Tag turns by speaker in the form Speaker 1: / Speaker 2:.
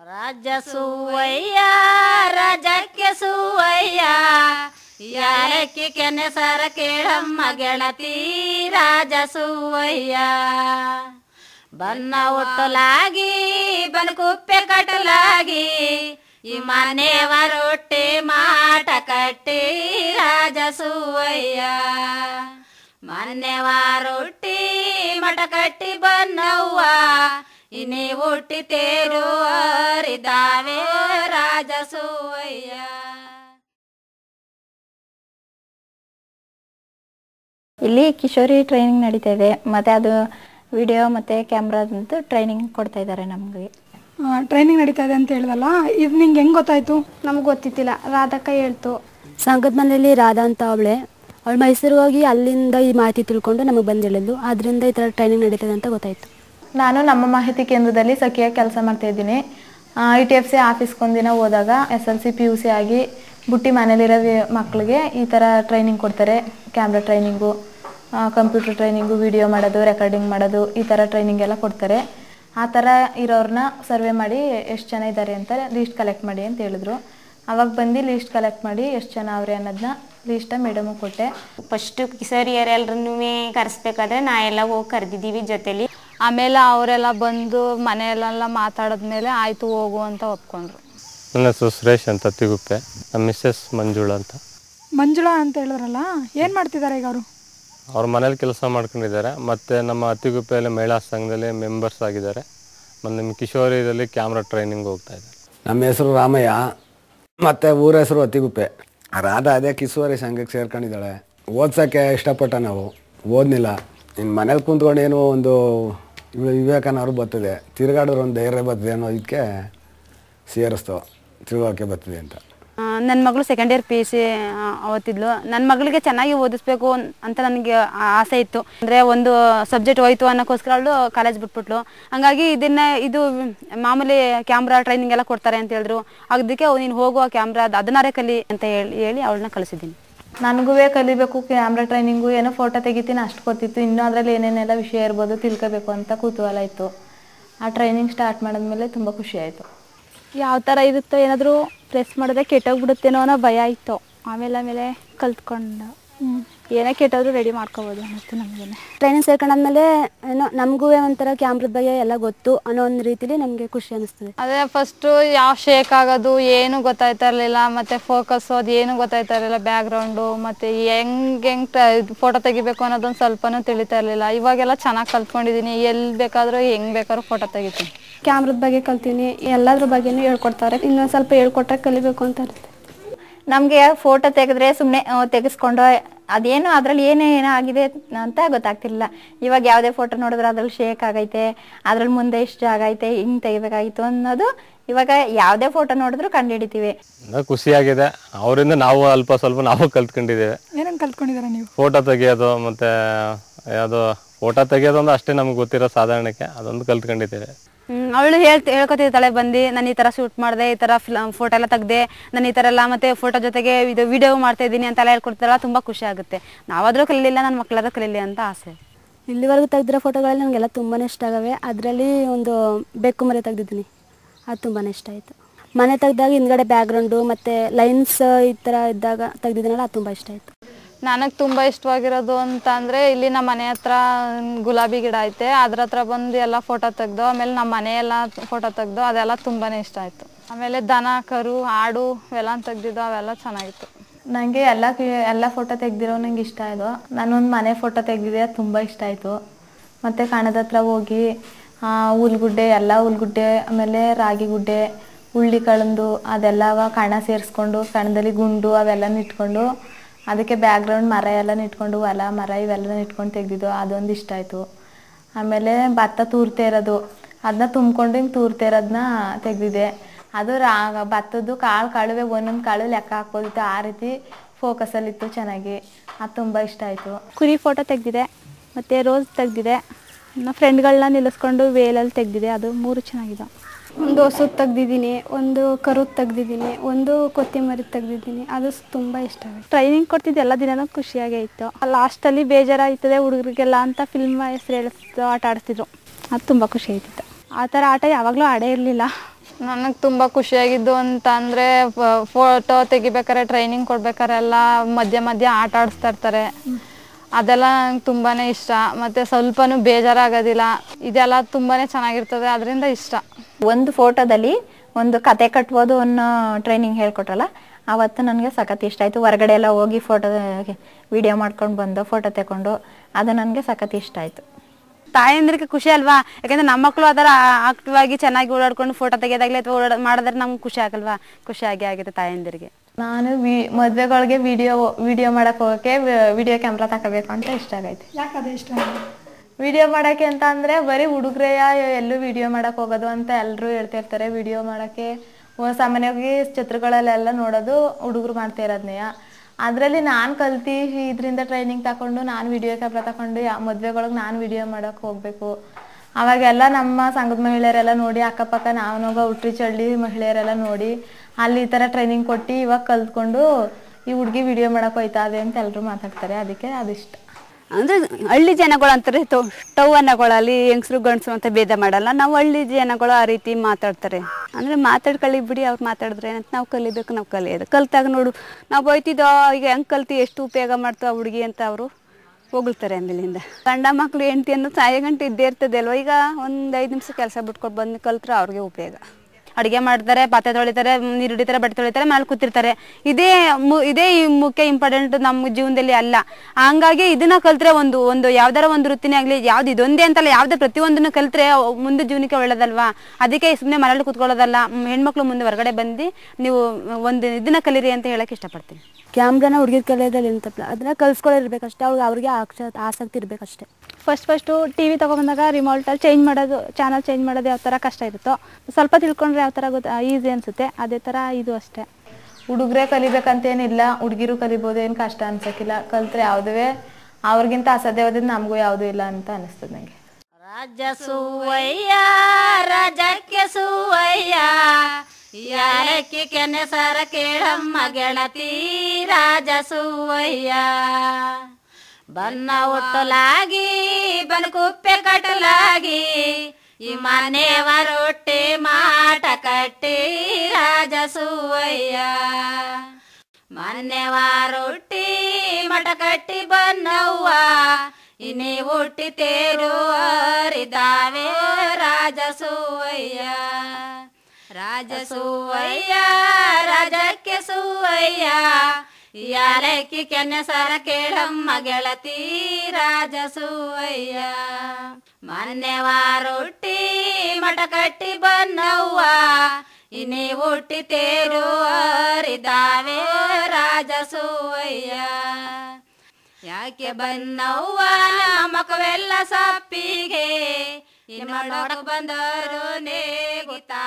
Speaker 1: ರಾಜ ಸೂವಯ್ಯ ರಾಜಕ್ಕೆ ಸೂವಯ್ಯ ಯಾರಕ್ಕೆ ಕೆನೆಸರ ಕೇಳಮ್ಮ ಗೆಳತಿ ರಾಜ ಸೂವಯ್ಯ ಬನ್ನ ಒಟ್ಟಲಾಗಿ ಬನಕುಪ್ಪೆ ಕಟ್ಟಲಾಗಿ ಈ ಮನೆವ ರೊಟ್ಟಿ ಮಾಟ ಕಟ್ಟಿ ರಾಜ ಸೂವಯ್ಯ ಮನ್ನೆವ ರೊಟ್ಟಿ ಮಟ ಕಟ್ಟಿ ಬನ್ನವ್ವ ಇನ್ನೇ ಹುಟ್ಟಿ ತೇರು ಹರಿದಾವೆ ರಾಜ ಸೂವಯ್ಯ
Speaker 2: ಇಲ್ಲಿ ಕಿಶೋರಿ ಟ್ರೈನಿಂಗ್ ನಡೀತಾ ಇದೆ ಮತ್ತು ಅದು ವಿಡಿಯೋ ಮತ್ತು ಕ್ಯಾಮ್ರಾದಂತೂ ಟ್ರೈನಿಂಗ್ ಕೊಡ್ತಾ ಇದ್ದಾರೆ ನಮಗೆ
Speaker 3: ಟ್ರೈನಿಂಗ್ ನಡೀತಾ ಇದೆ ಅಂತ ಹೇಳ್ದಲ್ಲ ಇದು ನಿಂಗೆ ಹೆಂಗೆ ಗೊತ್ತಾಯ್ತು
Speaker 4: ನಮ್ಗೆ ಗೊತ್ತಿತ್ತಿಲ್ಲ ರಾಧಕ್ಕ ಹೇಳ್ತು
Speaker 5: ಸಂಘದ ಮನೆಯಲ್ಲಿ ರಾಧಾ ಅಂತ ಅವಳೆ ಅವಳು ಮೈಸೂರಿಗೆ ಹೋಗಿ ಅಲ್ಲಿಂದ ಈ ಮಾಹಿತಿ ತಿಳ್ಕೊಂಡು ನಮಗೆ ಬಂದು ಹೇಳಿದ್ಲು ಅದರಿಂದ ಈ ಥರ ಟ್ರೈನಿಂಗ್ ನಡೀತದೆ ಅಂತ ಗೊತ್ತಾಯಿತು
Speaker 2: ನಾನು ನಮ್ಮ ಮಾಹಿತಿ ಕೇಂದ್ರದಲ್ಲಿ ಸಖಿಯಾಗಿ ಕೆಲಸ ಮಾಡ್ತಾ ಇದ್ದೀನಿ ಐ ಟಿ ಎಫ್ ಸಿ ಆಫೀಸ್ಗೊಂದಿನ ಹೋದಾಗ S L C P U C ಆಗಿ ಬುಟ್ಟಿ ಮನೇಲಿರೋ ವಿ- ಮಕ್ಕಳಿಗೆ ಈ ಥರ ಟ್ರೈನಿಂಗ್ ಕೊಡ್ತಾರೆ camera training computer training video ಮಾಡೋದು ರೆಕಾರ್ಡಿಂಗ್ ಮಾಡೋದು ಈ ಥರ ಟ್ರೈನಿಂಗ್ ಎಲ್ಲ ಕೊಡ್ತಾರೆ ಆ ಥರ ಇರೋರನ್ನ ಸರ್ವೆ ಮಾಡಿ ಎಷ್ಟು ಜನ ಇದ್ದಾರೆ ಅಂತ ಲೀಸ್ಟ್ ಕಲೆಕ್ಟ್ ಮಾಡಿ ಅಂತ ಹೇಳಿದ್ರು ಅವಾಗ ಬಂದು ಲೀಸ್ಟ್ ಕಲೆಕ್ಟ್ ಮಾಡಿ ಎಷ್ಟು ಜನ ಅವ್ರೆ ಅನ್ನೋದನ್ನ ಲೀಸ್ಟ ಮೇಡಮಿಗೆ ಕೊಟ್ಟೆ
Speaker 6: ಫಸ್ಟ್ ಕಿಸರಿಯರ್ ಎಲ್ರನ್ನೂ ಕರೆಸ್ಬೇಕಾದ್ರೆ ನಾ ಎಲ್ಲ ಹೋಗಿ ಕರೆದಿದ್ದೀವಿ ಜೊತೆಲಿ
Speaker 1: ಆಮೇಲೆ ಅವರೆಲ್ಲ ಬಂದು ಮನೆಯಲ್ಲೆಲ್ಲ ಮಾತಾಡಿದ್ಮೇಲೆ ಆಯ್ತು ಹೋಗು ಅಂತ ಒಪ್ಕೊಂಡ್ರು
Speaker 7: ನನ್ನ ಹೆಸರು ಸುರೇಶ್ ಅಂತ ತಿಗುಪ್ಪೆ ನಮ್ಮ ಮಿಸ್ಸಸ್ ಮಂಜುಳಾ ಅಂತ
Speaker 3: ಮಂಜುಳಾ ಅಂತ ಹೇಳಿದ್ರಲ್ಲ ಏನು ಮಾಡ್ತಿದ್ದಾರೆ ಈಗ ಅವರು
Speaker 7: ಅವ್ರ ಮನೇಲಿ ಕೆಲಸ ಮಾಡ್ಕೊಂಡಿದ್ದಾರೆ ಮತ್ತು ನಮ್ಮ ಅತ್ತಿಗುಪ್ಪೆಯಲ್ಲಿ ಮಹಿಳಾ ಸಂಘದಲ್ಲಿ ಮೆಂಬರ್ಸ್ ಆಗಿದ್ದಾರೆ ಮತ್ತು ನಿಮ್ಮ ಕಿಶೋರಿದಲ್ಲಿ ಕ್ಯಾಮ್ರಾ ಟ್ರೈನಿಂಗ್ ಹೋಗ್ತಾ ಇದ್ದಾರೆ
Speaker 8: ನಮ್ಮ ಹೆಸರು ರಾಮಯ್ಯ ಮತ್ತು ಊರ ಹೆಸರು ಅತಿಗುಪ್ಪೆ ರಾಧಾ ಅದೇ ಕಿಸುವರಿ ಸಂಘಕ್ಕೆ ಸೇರ್ಕೊಂಡಿದ್ದಾಳೆ ಓದ್ಸೋಕ್ಕೆ ಇಷ್ಟಪಟ್ಟ ನಾವು ಓದ್ನಿಲ್ಲ ಇನ್ನು ಮನೇಲಿ ಕುಂತ್ಕೊಂಡು ಏನೋ ಒಂದು ಇವಳು ವಿವೇಕಾನವ್ರು ಬರ್ತದೆ ತಿರುಗಾಡಿದ್ರೆ ಒಂದು ಧೈರ್ಯ ಬರ್ತದೆ ಅನ್ನೋ ಇದಕ್ಕೆ ಸೇರಿಸ್ತು ತಿಳುವಳಿಕೆ ಬರ್ತದೆ ಅಂತ
Speaker 5: ನನ್ನ ಮಗಳು second year P U C ಓದ್ತಿದ್ಲು ನನ್ನ ಮಗಳಿಗೆ ಚೆನ್ನಾಗಿ ಓದಿಸ್ಬೇಕು ಅಂತ ನನಗೆ ಆಸೆ ಇತ್ತು ಅಂದರೆ ಒಂದು ಸಬ್ಜೆಕ್ಟ್ ಹೋಯ್ತು ಅನ್ನೋಕ್ಕೋಸ್ಕರ ಅವಳು ಕಾಲೇಜ್ ಬಿಟ್ಬಿಟ್ಲು ಹಂಗಾಗಿ ಇದನ್ನ ಇದು ಮಾಮೂಲಿ ಕ್ಯಾಮ್ರಾ ಟ್ರೈನಿಂಗ್ ಎಲ್ಲ ಕೊಡ್ತಾರೆ ಅಂತ ಹೇಳಿದ್ರು ಅದಕ್ಕೆ ನೀನು ಹೋಗುವ ಕ್ಯಾಮ್ರಾ ಅದನ್ನಾರೇ ಕಲಿ ಅಂತ ಹೇಳಿ ಹೇಳಿ ಅವಳನ್ನ ಕಳಿಸಿದ್ದೀನಿ
Speaker 2: ನನಗೂ ಕಲಿಬೇಕು ಕ್ಯಾಮ್ರಾ ಟ್ರೈನಿಂಗು ಏನೋ ಫೋಟೋ ತೆಗಿತೀನಿ ಅಷ್ಟು ಗೊತ್ತಿತ್ತು ಇನ್ನೂ ಅದರಲ್ಲಿ ಏನೇನೆಲ್ಲ ವಿಷಯ ಇರ್ಬೋದು ತಿಳ್ಕೋಬೇಕು ಅಂತ ಕುತೂಹಲ ಇತ್ತು ಆ ಟ್ರೈನಿಂಗ್ ಸ್ಟಾರ್ಟ್ ಮಾಡಿದ್ಮೇಲೆ ತುಂಬ ಖುಷಿ ಆಯಿತು
Speaker 4: ಯಾವ ಥರ ಇರುತ್ತೋ ಏನಾದರೂ ಪ್ರೆಸ್ ಮಾಡಿದ್ರೆ ಕೆಟ್ಟೋಗ್ಬಿಡುತ್ತೇನೋ ಅನ್ನೋ ಭಯ ಇತ್ತು ಆಮೇಲೆ ಆಮೇಲೆ ಕಲ್ತ್ಕೊಂಡು ಏನೇ ಕೆಟ್ಟೋದ್ರೂ ರೆಡಿ ಮಾಡ್ಕೋಬೋದು ಅನ್ನಿಸ್ತು ನಮಗೇನೆ
Speaker 5: ಟ್ರೈನಿಂಗ್ ಸೇರ್ಕೊಂಡಾದ್ಮೇಲೆ ಏನೋ ನಮಗೂ ಒಂಥರ ಕ್ಯಾಮ್ರದ ಬಗ್ಗೆ ಎಲ್ಲ ಗೊತ್ತು ಅನ್ನೋ ಒಂದು ರೀತಿಲಿ ನಮಗೆ ಖುಷಿ ಅನಿಸ್ತದೆ
Speaker 1: ಅದೇ ಫಸ್ಟು ಯಾವ ಶೇಕ್ ಆಗೋದು ಏನು ಗೊತ್ತಾಯ್ತಾ ಇರಲಿಲ್ಲ ಮತ್ತು ಫೋಕಸ್ ಅದು ಏನು ಗೊತ್ತಾಯ್ತಾ ಇರಲಿಲ್ಲ ಬ್ಯಾಕ್ಗ್ರೌಂಡು ಮತ್ತು ಹೆಂಗೆ ಹೆಂಗೆ ಫೋಟೋ ತೆಗಿಬೇಕು ಅನ್ನೋದೊಂದು ಸ್ವಲ್ಪನೂ ತಿಳಿತಾ ಇರಲಿಲ್ಲ ಇವಾಗೆಲ್ಲ ಚೆನ್ನಾಗಿ ಕಲ್ತ್ಕೊಂಡಿದ್ದೀನಿ ಎಲ್ಲಿ ಬೇಕಾದರೂ ಹೆಂಗೆ ಬೇಕಾದ್ರೂ ಫೋಟೋ ತೆಗಿತೀನಿ
Speaker 4: ಕ್ಯಾಮ್ರದ ಬಗ್ಗೆ ಕಲ್ತೀನಿ ಎಲ್ಲದ್ರ ಬಗ್ಗೆನೂ ಹೇಳ್ಕೊಡ್ತಾರೆ ಇನ್ನೊಂದು ಸ್ವಲ್ಪ ಹೇಳ್ಕೊಟ್ರೆ ಕಲಿಬೇಕು ಅಂತ ಇರುತ್ತೆ
Speaker 2: ನಮಗೆ ಫೋಟೋ ತೆಗೆದ್ರೆ ಸುಮ್ಮನೆ ತೆಗೆಸ್ಕೊಂಡು ಅದೇನು ಅದರಲ್ಲಿ ಏನೇನು ಆಗಿದೆ ಅಂತ ಗೊತ್ತಾಗ್ತಿರ್ಲಿಲ್ಲ ಇವಾಗ ಯಾವುದೇ ಫೋಟೋ ನೋಡಿದ್ರೆ ಅದ್ರಲ್ಲಿ ಶೇಕ್ ಆಗೈತೆ ಅದ್ರಲ್ಲಿ ಮುಂದೆ ಎಷ್ಟು ಜಾಗ ಐತೆ ಹಿಂಗೆ ತೆಗಿಬೇಕಾಗಿತ್ತು ಅನ್ನೋದು ಇವಾಗ ಯಾವುದೇ ಫೋಟೋ ನೋಡಿದ್ರು ಕಂಡುಹಿಡಿತೀವಿ
Speaker 7: ಅಂದ್ರೆ ಖುಷಿಯಾಗಿದೆ ಅವರಿಂದ ನಾವು ಅಲ್ಪ ಸ್ವಲ್ಪ ನಾವು ಕಲ್ತ್ಕೊಂಡಿದ್ದೇವೆ
Speaker 3: ಏನೇನು ಕಲ್ತ್ಕೊಂಡಿದ್ದಾರೆ ನೀವು
Speaker 7: ಫೋಟೋ ತೆಗಿಯೋದು ಮತ್ತು ಯಾವುದೋ ಫೋಟೋ ತೆಗಿಯೋದು ಅಂದ್ರೆ ಅಷ್ಟೇ ನಮ್ಗೆ ಗೊತ್ತಿರೋ ಸಾಧಾರಣಕ್ಕೆ ಅದೊಂದು ಕಲ್ತ್ಕೊಂಡಿದ್ದೇವೆ
Speaker 5: ಅವಳು ಹೇಳ್ತ ಹೇಳ್ಕೊತಿರ್ತಾಳೆ ಬಂದು ನಾನು ಈ ಥರ ಶೂಟ್ ಮಾಡಿದೆ ಈ ಥರ ಫಿಲಮ್ ಫೋಟೋ ಎಲ್ಲ ತೆಗ್ದೆ ನಾನು ಈ ಥರ ಎಲ್ಲ ಮತ್ತೆ ಫೋಟೋ ಜೊತೆಗೆ ಇದು ವಿಡಿಯೋ ಮಾಡ್ತಾ ಇದ್ದೀನಿ ಅಂತೆಲ್ಲ ಹೇಳ್ಕೊಡ್ತಾರಲ್ಲ ತುಂಬ ಖುಷಿ ಆಗುತ್ತೆ ನಾವಾದರೂ ಕಲೀಲಿಲ್ಲ ನನ್ನ ಮಕ್ಕಳಾದ್ರೂ ಕಲೀಲಿ ಅಂತ ಆಸೆ ಇಲ್ಲಿವರೆಗೂ ತೆಗೆದಿರೋ ಫೋಟೋಗಳಲ್ಲಿ ನನಗೆಲ್ಲ ತುಂಬಾ ಇಷ್ಟ ಆಗವೆ ಅದರಲ್ಲಿ ಒಂದು ಬೆಕ್ಕು ಮರಿ ತೆಗ್ದಿದ್ದೀನಿ ಅದು ತುಂಬಾ ಇಷ್ಟ ಆಯಿತು ಮನೆ ತೆಗ್ದಾಗ ಹಿಂದ್ಗಡೆ ಬ್ಯಾಕ್ಗ್ರೌಂಡು ಮತ್ತು ಲೈನ್ಸ್ ಈ ಥರ ಇದ್ದಾಗ ತೆಗ್ದಿದ್ದೀನಲ್ಲ ಅದು ತುಂಬ ಇಷ್ಟ ಆಯಿತು
Speaker 1: ನನಗೆ ತುಂಬ ಇಷ್ಟವಾಗಿರೋದು ಅಂತ ಅಂದರೆ ಇಲ್ಲಿ ನಮ್ಮ ಮನೆ ಹತ್ರ ಗುಲಾಬಿ ಗಿಡ ಐತೆ ಅದ್ರ ಹತ್ರ ಬಂದು ಎಲ್ಲ ಫೋಟೋ ತೆಗ್ದು ಆಮೇಲೆ ನಮ್ಮ ಮನೆಯೆಲ್ಲ ಫೋಟೋ ತೆಗ್ದು ಅದೆಲ್ಲ ತುಂಬಾ ಇಷ್ಟ ಆಯಿತು ಆಮೇಲೆ ದನ ಕರು ಆಡು ಇವೆಲ್ಲ ತೆಗ್ದಿದ್ದು ಅವೆಲ್ಲ ಚೆನ್ನಾಗಿತ್ತು
Speaker 2: ನನಗೆ ಎಲ್ಲ ಕಿ- ಎಲ್ಲ ಫೋಟೋ ತೆಗ್ದಿರೋ ನಂಗೆ ಇಷ್ಟ ಆಯಿತು ನಾನೊಂದು ಮನೆ ಫೋಟೋ ತೆಗ್ದಿದ್ದೆ ಅದು ತುಂಬ ಇಷ್ಟ ಆಯಿತು ಮತ್ತು ಕಣದ ಹತ್ರ ಹೋಗಿ ಆ, ಹುಲ್ಗುಡ್ಡೆ ಎಲ್ಲ ಹುಲ್ಗುಡ್ಡೆ ಆಮೇಲೆ ರಾಗಿ ಗುಡ್ಡೆ ಉಳ್ಳಿ ಕಳಂದು ಅದೆಲ್ಲ ಕಣ ಸೇರಿಸ್ಕೊಂಡು ಕಣದಲ್ಲಿ ಗುಂಡು ಅವೆಲ್ಲ ಇಟ್ಕೊಂಡು ಅದಕ್ಕೆ ಬ್ಯಾಕ್ಗ್ರೌಂಡ್ ಮರ ಎಲ್ಲ ಇಟ್ಕೊಂಡು ಹೊಲ ಮರ ಇವೆಲ್ಲ ಇಟ್ಕೊಂಡು ತೆಗ್ದಿದ್ದು ಅದೊಂದು ಇಷ್ಟ ಆಯಿತು ಆಮೇಲೆ ಭತ್ತ ತೂರ್ತಾ ಇರೋದು ಅದನ್ನ ತುಂಬ್ಕೊಂಡು ಹಿಂಗೆ ತೂರ್ತಾ ಇರೋದನ್ನ ತೆಗ್ದಿದೆ ಅದು ರಾ ಭತ್ತದ್ದು ಕಾಳು ಕಾಳುವೆ ಒಂದೊಂದು ಕಾಳು ಲೆಕ್ಕ ಹಾಕ್ಬೋದಿತ್ತು ಆ ರೀತಿ ಫೋಕಸಲ್ಲಿತ್ತು ಚೆನ್ನಾಗಿ ಅದು ತುಂಬ ಇಷ್ಟ ಆಯಿತು
Speaker 4: ಕುರಿ ಫೋಟೋ ತೆಗ್ದಿದೆ ಮತ್ತು ರೋಸ್ ತೆಗ್ದಿದೆ ನನ್ನ ಫ್ರೆಂಡ್ಗಳನ್ನ ನಿಲ್ಲಿಸ್ಕೊಂಡು ವೇಲಲ್ಲಿ ತೆಗ್ದಿದೆ ಅದು ಮೂರು ಚೆನ್ನಾಗಿದೆ ಒಂದು ಹೊಸದು ತೆಗ್ದಿದ್ದೀನಿ ಒಂದು ಕರು ತೆಗ್ದಿದ್ದೀನಿ ಒಂದು ಕೊತ್ತಿಮರಿ ತೆಗ್ದಿದ್ದೀನಿ ಅದು ತುಂಬ ಇಷ್ಟ ಆಗುತ್ತೆ ಟ್ರೈನಿಂಗ್ ಕೊಡ್ತಿದ್ದು ಎಲ್ಲ ದಿನನೂ ಖುಷಿಯಾಗೇ ಇತ್ತು ಲಾಸ್ಟಲ್ಲಿ ಬೇಜಾರಾಗ್ತದೆ ಹುಡುಗರಿಗೆಲ್ಲ ಅಂತ ಫಿಲ್ಮ್ ಹೆಸರು ಹೇಳಿಸ್ತು ಆಟ ಆಡಿಸ್ತಿದ್ರು ಅದು ತುಂಬ ಖುಷಿ ಆಯ್ತಿತ್ತು ಆ ಥರ ಆಟ ಯಾವಾಗಲೂ ಆಡೇ ಇರಲಿಲ್ಲ
Speaker 1: ನನಗೆ ತುಂಬ ಖುಷಿಯಾಗಿದ್ದು ಅಂತ ಅಂದರೆ ಫೋಟೋ ತೆಗಿಬೇಕಾರೆ ಟ್ರೈನಿಂಗ್ ಕೊಡ್ಬೇಕಾರೆ ಎಲ್ಲ ಮಧ್ಯ ಮಧ್ಯ ಆಟ ಆಡಿಸ್ತಾ ಇರ್ತಾರೆ ಅದೆಲ್ಲ ನಂಗೆ ತುಂಬಾ ಇಷ್ಟ ಮತ್ತು ಸ್ವಲ್ಪನೂ ಬೇಜಾರಾಗೋದಿಲ್ಲ ಇದೆಲ್ಲ ತುಂಬಾ ಚೆನ್ನಾಗಿರ್ತದೆ ಅದರಿಂದ ಇಷ್ಟ
Speaker 9: ಒಂದು ಫೋಟೋದಲ್ಲಿ ಒಂದು ಕತೆ ಕಟ್ಬೋದು ಅನ್ನೋ ಟ್ರೈನಿಂಗ್ ಹೇಳ್ಕೊಟ್ರಲ್ಲ ಆವತ್ತು ನನಗೆ ಸಖತ್ ಇಷ್ಟ ಆಯಿತು ಹೊರಗಡೆ ಎಲ್ಲ ಹೋಗಿ ಫೋಟೋ ವಿಡಿಯೋ ಮಾಡ್ಕೊಂಡು ಬಂದು ಫೋಟೋ ತಗೊಂಡು ಅದು ನನಗೆ ಸಖತ್ ಇಷ್ಟ ಆಯಿತು
Speaker 5: ತಾಯಂದ್ರಿಗೆ ಖುಷಿ ಅಲ್ವಾ ಯಾಕಂದ್ರೆ ನಮ್ಮ ಮಕ್ಕಳು ಅದರ ಆಕ್ಟಿವ್ ಆಗಿ ಚೆನ್ನಾಗಿ ಓಡಾಡ್ಕೊಂಡು ಫೋಟೋ ತೆಗೆಯೋದಾಗ್ಲಿ ಅಥವಾ ಓಡಾಡ ಮಾಡಿದ್ರೆ ನಮ್ಗೆ ಖುಷಿ ಆಗಲ್ವಾ ಖುಷಿ ಆಗೇ ಆಗುತ್ತೆ ತಾಯಂದಿರಿಗೆ
Speaker 2: ನಾನು ವಿ ಮದುವೆಗಳಿಗೆ ವಿಡಿಯೋ ವಿಡಿಯೋ ಮಾಡಕ್ಕೆ ಹೋಗೋಕ್ಕೆ ವಿಡಿಯೋ ಕ್ಯಾಮ್ರಾ ತಗೋಬೇಕು ಅಂತ ಇಷ್ಟ ಆಗೈತೆ
Speaker 3: ಯಾಕೆ ಅದೇ ಇಷ್ಟ
Speaker 2: ವಿಡಿಯೋ ಮಾಡಕ್ಕೆ ಅಂತ ಅಂದರೆ ಬರೀ ಹುಡುಗ್ರೆಯ ಎಲ್ಲೂ ವಿಡಿಯೋ ಮಾಡಕ್ಕೆ ಹೋಗೋದು ಅಂತ ಎಲ್ಲರೂ ಹೇಳ್ತಿರ್ತಾರೆ ವಿಡಿಯೋ ಮಾಡೋಕ್ಕೆ ಓ- ಸಾಮಾನ್ಯವಾಗಿ ಚಿತ್ರಗಳಲ್ಲೆಲ್ಲ ನೋಡೋದು ಹುಡುಗರು ಮಾಡ್ತಾ ಇರೋದನ್ನೆಯ ಅದರಲ್ಲಿ ನಾನು ಕಲ್ತು ಇದರಿಂದ ಟ್ರೈನಿಂಗ್ ತಗೊಂಡು ನಾನು ವಿಡಿಯೋ ಕ್ಯಾಮ್ರಾ ತಗೊಂಡು ಯಾ ಮದುವೆಗಳಿಗೆ ನಾನು ವಿಡಿಯೋ ಮಾಡೋಕ್ಕೆ ಹೋಗಬೇಕು ಅವಾಗೆಲ್ಲ ನಮ್ಮ ಸಂಘದ ಮಹಿಳೆಯರೆಲ್ಲ ನೋಡಿ ಅಕ್ಕಪಕ್ಕ ನಾವನೋಗ ಹುಟ್ರಿ ಚಳ್ಳಿ ಮಹಿಳೆಯರೆಲ್ಲ ನೋಡಿ ಅಲ್ಲಿ ಈ ಥರ ಟ್ರೈನಿಂಗ್ ಕೊಟ್ಟು ಇವಾಗ ಕಲ್ತ್ಕೊಂಡು ಈ ಹುಡುಗಿ ವಿಡಿಯೋ ಮಾಡಕ್ಕೆ ಹೋಯ್ತಾ ಇದೆ ಅಂತ ಎಲ್ಲರೂ ಮಾತಾಡ್ತಾರೆ ಅದಕ್ಕೆ ಅದಿಷ್ಟ
Speaker 5: ಅಂದ್ರೆ ಹಳ್ಳಿ ಜನಗಳು ಅಂತಾರೆ ತೊ- ಸ್ಟವ್ ಅನ್ನಗಳಲ್ಲಿ ಹೆಂಗಸರು ಗಂಡಸರು ಅಂತ ಭೇದ ಮಾಡಲ್ಲ ನಾವು ಹಳ್ಳಿ ಜನಗಳು ಆ ರೀತಿ ಮಾತಾಡ್ತಾರೆ ಅಂದ್ರೆ ಮಾತಾಡ್ಕೊಳ್ಳಿ ಬಿಡಿ ಅವ್ರು ಮಾತಾಡಿದ್ರೆ ಏನಂತ ನಾವು ಕಲಿಬೇಕು ನಾವು ಕಲಿಯೋದು ಕಲ್ತಾಗ ನೋಡು ನಾವು ಹೋಯ್ತಿದ್ದೋ ಈಗ ಹೆಂಗ್ ಕಲ್ತಿ ಎಷ್ಟು ಉಪಯೋಗ ಮಾಡ್ತಾವ ಆ ಹುಡುಗಿ ಅಂತ ಅವರು ಹೋಗ್ತಾರೆ ಆಮೇಲಿಂದ ಗಂಡ ಮಕ್ಳು ಹೆಂಡತಿ ಅನ್ನೋ ಸಾಯ ಗಂಟೆ ಇದ್ದೇ ಇರ್ತದೆ ಅಲ್ವಾ ಈಗ ಒಂದು ಐದು ನಿಮಿಷ ಕೆಲಸ ಬಿಟ್ಕೊಟ್ಟು ಬಂದು ಕಲ್ತ್ರೆ ಅವ್ರಿಗೆ ಉಪಯೋಗ ಅಡುಗೆ ಮಾಡ್ತಾರೆ ಪಾತ್ರೆ ತೊಳಿತಾರೆ ನೀರು ಹಿಡಿತಾರೆ ಬಟ್ಟೆ ತೊಳಿತಾರೆ ಮೇಲೆ ಕೂತಿರ್ತಾರೆ ಇದೇ ಮು ಇದೇ ಈ ಮುಖ್ಯ ಇಂಪಾರ್ಟೆಂಟ್ ನಮ್ಮ ಜೀವನದಲ್ಲಿ ಅಲ್ಲ ಹಂಗಾಗಿ ಇದನ್ನ ಕಲ್ತ್ರೆ ಒಂದು ಒಂದು ಯಾವ್ದಾರ ಒಂದು ವೃತ್ತಿನೇ ಆಗಲಿ ಯಾವ್ದು ಇದೊಂದೇ ಅಂತಲ್ಲ ಯಾವುದೇ ಪ್ರತಿಯೊಂದನ್ನು ಕಲ್ತ್ರೆ ಮುಂದೆ ಜೀವನಕ್ಕೆ ಒಳ್ಳೇದಲ್ವಾ ಅದಕ್ಕೆ ಸುಮ್ಮನೆ ಮನೇಲಿ ಕೂತ್ಕೊಳ್ಳೋದಲ್ಲ ಮ್, ಹೆಣ್ಮಕ್ಳು ಮುಂದೆ ಹೊರಗಡೆ ಬಂದು ನೀವು ಒಂದು ಇದನ್ನ ಕಲೀರಿ ಅಂತ ಹೇಳಕ್ಕೆ ಇಷ್ಟಪಡ್ತೀನಿ
Speaker 4: ಕ್ಯಾಮ್ರಾನ ಹುಡುಗಿರ್ ಕಲಿಯೋದಲ್ಲಿ ಎಂತಪ್ಪ ಅದನ್ನ ಕಲ್ಸ್ಕೊಳ್ಳಿರ್ಬೇಕಷ್ಟೇ ಅವ್ರಿಗೆ ಅವ್ರಿಗೆ ಆಕ್ಷ ಆಸಕ್ತಿ ಇರಬೇಕಷ್ಟೇ ಫಸ್ಟ್ ಫಸ್ಟು ಟಿ ವಿ ತೊಗೊಂಬಂದಾಗ ರಿಮೋಟಲ್ಲಿ ಚೇಂಜ್ ಮಾಡೋದು ಚಾನಲ್ ಚೇಂಜ್ ಮಾಡೋದು ಯಾವ ಥರ ಕಷ್ಟ ಇರುತ್ತೋ ಸ್ವಲ್ಪ ತಿಳ್ಕೊಂಡ್ರೆ ಯಾವ ಥರ ಗೊತ್ತ ಈಸಿ ಅನಿಸುತ್ತೆ ಅದೇ ಥರ ಇದು ಅಷ್ಟೇ
Speaker 2: ಹುಡುಗರೇ ಕಲಿಬೇಕಂತೇನಿಲ್ಲ ಹುಡುಗಿರು ಕಲಿಬೋದು ಏನು ಕಷ್ಟ ಅನ್ಸಕ್ಕಿಲ್ಲ ಕಲ್ತ್ರೆ ಯಾವುದೇ ಅವ್ರಿಗಿಂತ ಅಸಾಧ್ಯವಾದದ್ದು ನಮಗೂ ಯಾವುದೂ ಇಲ್ಲ ಅಂತ ಅನಿಸ್ತದೆ ನನಗೆ
Speaker 10: ರಾಜ ಸುವಯ್ಯ ರಾಜಕ್ಕೆ ಸುವಯ್ಯ ಯಾಲಕ್ಕಿ ಕೆನೆಸರ ಕೇಳಮ್ಮ ಗೆಳತಿ ರಾಜ ಸುವಯ್ಯ ಬನ್ನ ಒಟ್ಟಲಾಗಿ ಬನ್ ಕುಪ್ಪೆ ಕಟ್ಟಲಾಗಿ ಈ ಮನೆವ ರೊಟ್ಟಿ ಮಾಟ ಕಟ್ಟಿ ರಾಜ ಸುವಯ್ಯ ಮನ್ನೆವ ರೊಟ್ಟಿ ಮಟ ಕಟ್ಟಿ ಬನ್ನವ್ವ ಇನ್ನೇ ಹುಟ್ಟಿ ತೇರು ಹರಿದಾವೆ ರಾಜ ಸುವಯ್ಯ ರಾಜ ಸುವಯ್ಯ ರಾಜಕ್ಕೆ ಸುವಯ್ಯ ಯಾಲಕ್ಕಿ ಕೆನ್ನೆಸರ ಕೇಳಮ್ಮ ಗೆಳತಿ ರಾಜ ಸುವಯ್ಯ ಮನ್ನೆವ ರೊಟ್ಟಿ ಮಟ ಕಟ್ಟಿ ಬನ್ನವ್ವ ಇನ್ನೇ ಹುಟ್ಟಿ ತೇರು ಹರಿದಾವೆ ರಾಜ ಸುವಯ್ಯ ಯಾಕೆ ಬನ್ನವ್ವ ಮಕವೆಲ್ಲ ಸಪ್ಪಿಗೆ ಇನ್ನು ನೋಡಕ್ ಬಂದರು ನೇಗುತ್ತಾ